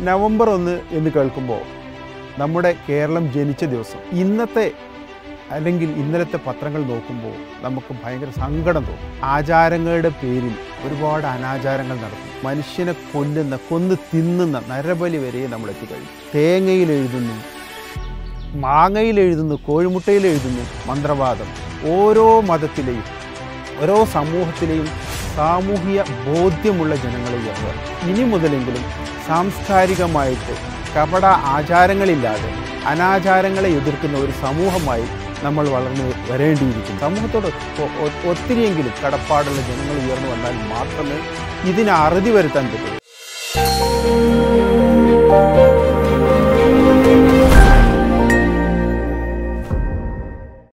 November ഒന്ന് എന്ന് കേൾക്കുമ്പോൾ നമ്മുടെ കേരളം ജനിച്ച ദിവസം ഇന്നത്തെ അല്ലെങ്കിൽ ഇന്നലത്തെ പത്രങ്ങൾ നോക്കുമ്പോൾ നമുക്ക് ഭയങ്കര സങ്കടം തോന്നും ആചാരങ്ങളുടെ പേരിൽ ഒരുപാട് അനാചാരങ്ങൾ നടക്കും മനുഷ്യനെ കൊല്ലുന്ന കൊന്ന് തിന്നുന്ന നരബലി വരെ നമ്മൾ എത്തിക്കഴിഞ്ഞു തേങ്ങയിൽ എഴുതുന്നു മാങ്ങയിൽ എഴുതുന്നു കോഴിമുട്ടയിൽ എഴുതുന്നു മന്ത്രവാദം ഓരോ മതത്തിലെയും ഓരോ സമൂഹത്തിലെയും സാമൂഹിക ബോധ്യമുള്ള ജനങ്ങളെ ഉയർത്തുക ഇനി മുതലെങ്കിലും സാംസ്കാരികമായിട്ട് കപട ആചാരങ്ങളില്ലാതെ അനാചാരങ്ങളെ എതിർക്കുന്ന ഒരു സമൂഹമായി നമ്മൾ വളർന്നു വരേണ്ടിയിരിക്കും സമൂഹത്തോട് ഒ- ഒ- ഒത്തിരിയെങ്കിലും കടപ്പാടുള്ള ജനങ്ങൾ ഉയർന്നു വന്നാൽ മാത്രമേ ഇതിന് അറുതി വരുത്താൻ പറ്റൂ